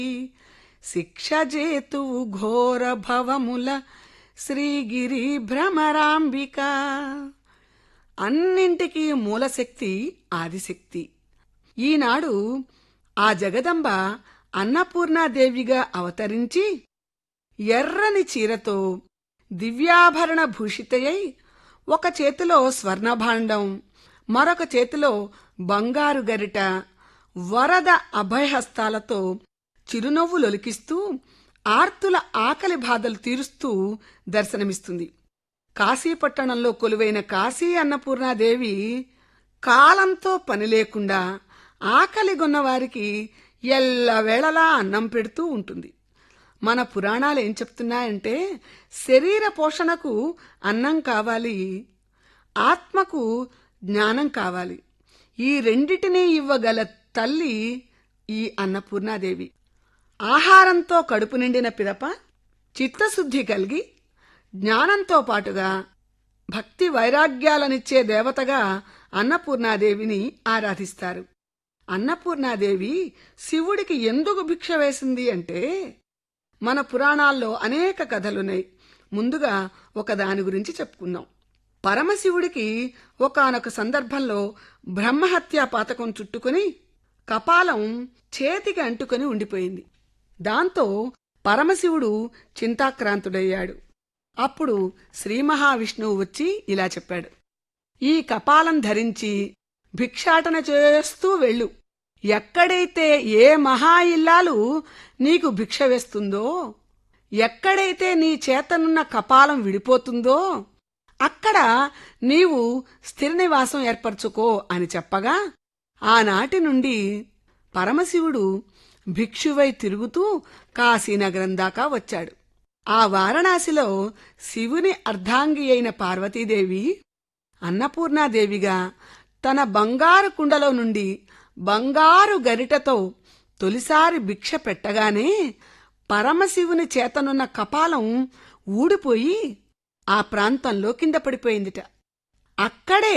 శిక్షజేతువు ఘోర భవముల శ్రీగిరి భ్రమరాంబిక అన్నింటికీ మూలశక్తి ఆదిశక్తి ఈనాడు ఆ జగదంబ అన్నపూర్ణాదేవిగా అవతరించి ఎర్రని చీరతో దివ్యాభరణ భూషితయై ఒక చేతిలో స్వర్ణభాండం మరొక చేతిలో బంగారు గరిట వరద అభయహస్తాలతో చిరునవ్వులొలికిస్తూ ఆర్తుల ఆకలి బాధలు తీరుస్తూ దర్శనమిస్తుంది కాశీపట్టణంలో కొలువైన కాశీ అన్నపూర్ణాదేవి కాలంతో పని లేకుండా ఆకలిగొన్న వారికి ఎల్లవేళలా అన్నం పెడుతూ ఉంటుంది మన పురాణాలు ఏం చెప్తున్నాయంటే శరీర పోషణకు అన్నం కావాలి ఆత్మకు జ్ఞానం కావాలి ఈ రెండిటినీ ఇవ్వగల తల్లి ఈ అన్నపూర్ణాదేవి ఆహారంతో కడుపు నిండిన పిదప చిత్తశుద్ధి కలిగి జ్ఞానంతో పాటుగా భక్తి వైరాగ్యాలనిచ్చే దేవతగా అన్నపూర్ణాదేవిని ఆరాధిస్తారు అన్నపూర్ణాదేవి శివుడికి ఎందుకు భిక్ష వేసింది అంటే మన పురాణాల్లో అనేక కథలున్నాయి ముందుగా ఒక దాని గురించి చెప్పుకుందాం పరమశివుడికి ఒకానొక సందర్భంలో బ్రహ్మహత్యా పాతకం చుట్టుకుని కపాలం చేతికి అంటుకొని ఉండిపోయింది దాంతో పరమశివుడు చింతాక్రాంతుడయ్యాడు అప్పుడు శ్రీ మహావిష్ణువు వచ్చి ఇలా చెప్పాడు ఈ కపాలం ధరించి భిక్షాటన చేస్తూ వెళ్ళు ఎక్కడైతే ఏ మహా ఇల్లాలు నీకు భిక్ష వేస్తుందో ఎక్కడైతే నీ చేతనున్న కపాలం విడిపోతుందో అక్కడ నీవు స్థిర నివాసం ఏర్పరచుకో అని చెప్పగా ఆనాటి నుండి పరమశివుడు భిక్షువై తిరుగుతూ కాశీనగరం దాకా వచ్చాడు ఆ వారణాసిలో శివుని అర్ధాంగి అయిన పార్వతీదేవి అన్నపూర్ణాదేవిగా తన బంగారు కుండలో నుండి బంగారు గరిటతో తొలిసారి భిక్ష పెట్టగానే పరమశివుని చేతనున్న కపాలం ఊడిపోయి ఆ ప్రాంతంలో కింద పడిపోయిందిట అక్కడే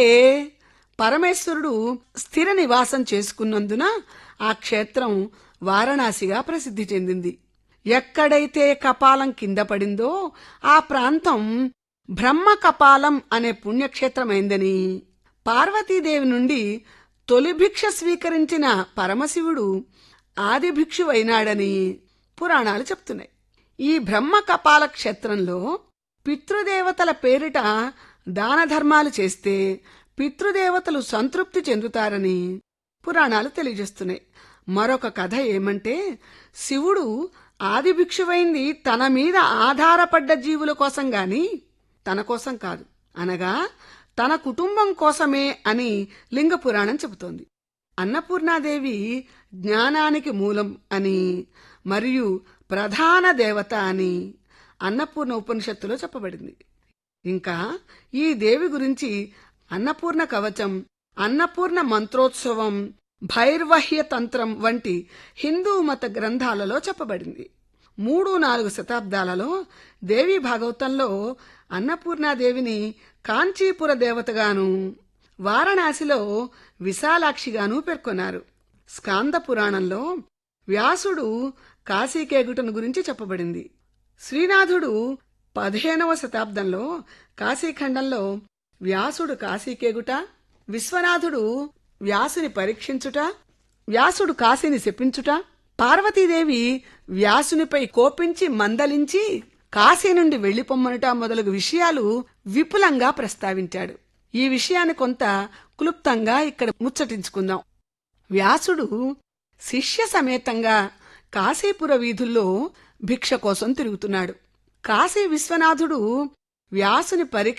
పరమేశ్వరుడు స్థిర నివాసం చేసుకున్నందున ఆ క్షేత్రం వారణాసిగా ప్రసిద్ధి చెందింది ఎక్కడైతే కపాలం కింద పడిందో ఆ ప్రాంతం బ్రహ్మ కపాలం అనే పుణ్యక్షేత్రమైందని పార్వతీదేవి నుండి తొలి భిక్ష స్వీకరించిన పరమశివుడు ఆది భిక్షువైనాడని పురాణాలు చెప్తున్నాయి ఈ బ్రహ్మ కపాల క్షేత్రంలో పితృదేవతల పేరిట దాన ధర్మాలు చేస్తే పితృదేవతలు సంతృప్తి చెందుతారని పురాణాలు తెలియజేస్తున్నాయి మరొక కథ ఏమంటే శివుడు ఆది భిక్షువైంది తన మీద ఆధారపడ్డ జీవుల కోసం గాని తన కోసం కాదు అనగా తన కుటుంబం కోసమే అని లింగ పురాణం చెబుతోంది అన్నపూర్ణాదేవి జ్ఞానానికి మూలం అని మరియు ప్రధాన దేవత అని అన్నపూర్ణ ఉపనిషత్తులో చెప్పబడింది ఇంకా ఈ దేవి గురించి అన్నపూర్ణ కవచం అన్నపూర్ణ మంత్రోత్సవం భైర్వహ్య తంత్రం వంటి హిందూ మత గ్రంథాలలో చెప్పబడింది మూడు నాలుగు శతాబ్దాలలో దేవి భాగవతంలో అన్నపూర్ణాదేవిని కాంచీపుర దేవతగాను వారణాసిలో విశాలాక్షిగాను పేర్కొన్నారు స్కాంద పురాణంలో వ్యాసుడు కాశీకేగుటను గురించి చెప్పబడింది శ్రీనాథుడు పదిహేనవ శతాబ్దంలో కాశీఖండంలో వ్యాసుడు కాశీకేగుట విశ్వనాథుడు వ్యాసుని పరీక్షించుట వ్యాసుడు కాశీని శపించుట పార్వతీదేవి వ్యాసునిపై కోపించి మందలించి కాశీ నుండి వెళ్లిపొమ్మనుట మొదలగు విషయాలు విపులంగా ప్రస్తావించాడు ఈ విషయాన్ని కొంత క్లుప్తంగా ఇక్కడ ముచ్చటించుకుందాం వ్యాసుడు శిష్య సమేతంగా కాశీపుర వీధుల్లో భిక్ష కోసం తిరుగుతున్నాడు కాశీ విశ్వనాథుడు వ్యాసుని పరీక్ష